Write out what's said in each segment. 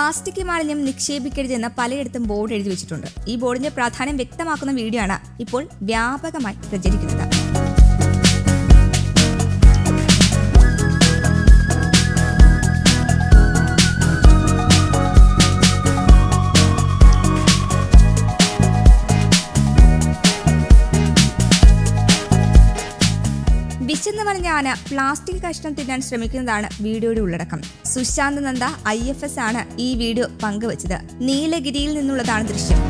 plastic മാലിന്യം നിക്ഷേപിക്കരുതെന്ന് പലയിടത്തും board എഴുതി വെച്ചിട്ടുണ്ട് ഈ ബോർഡിന്റെ പ്രാധാന്യം വ്യക്തമാക്കുന്ന വീഡിയോ ആണ് ഇപ്പോൾ വ്യാപകമായി പ്രചരിക്കുന്നത് വിശന്ന് പറഞ്ഞ ആന പ്ലാസ്റ്റിക് കഷ്ണം തിന്നാൻ ശ്രമിക്കുന്നതാണ് വീഡിയോയുടെ ഉള്ളടക്കം Sushant Nanda I F S ആണ് ഈ വീഡിയോ പങ്കുവച്ചത് നീലഗിരിയിൽ നിന്നുള്ളതാണ് ദൃശ്യം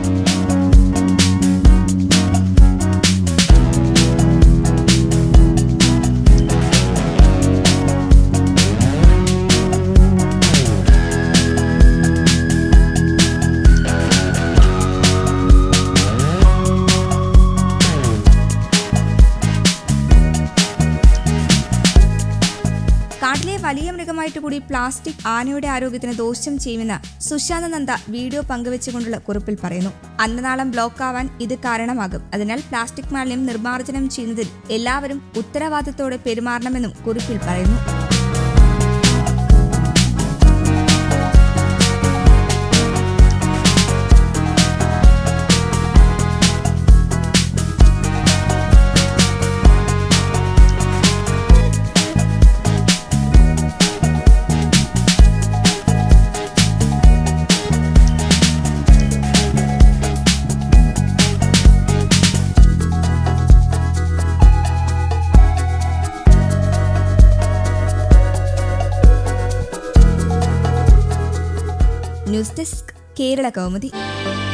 കാട്ടിലെ വലിയ മൃഗമായിട്ട് കൂടി പ്ലാസ്റ്റിക് ആനയുടെ ആരോഗ്യത്തിന് ദോഷം ചെയ്യുമെന്ന് സുശാന്ത് നന്ദ വീഡിയോ പങ്കുവെച്ചുകൊണ്ടുള്ള കുറിപ്പിൽ പറയുന്നു അന്നനാളം ബ്ലോക്ക് ആവാൻ ഇത് കാരണമാകും അതിനാൽ പ്ലാസ്റ്റിക് മാലിന്യം നിർമ്മാർജ്ജനം ചെയ്യുന്നതിൽ എല്ലാവരും ഉത്തരവാദിത്തോടെ പെരുമാറണമെന്നും കുറിപ്പിൽ പറയുന്നു ന്യൂസ് ഡെസ്ക് കേരള കൗമുദി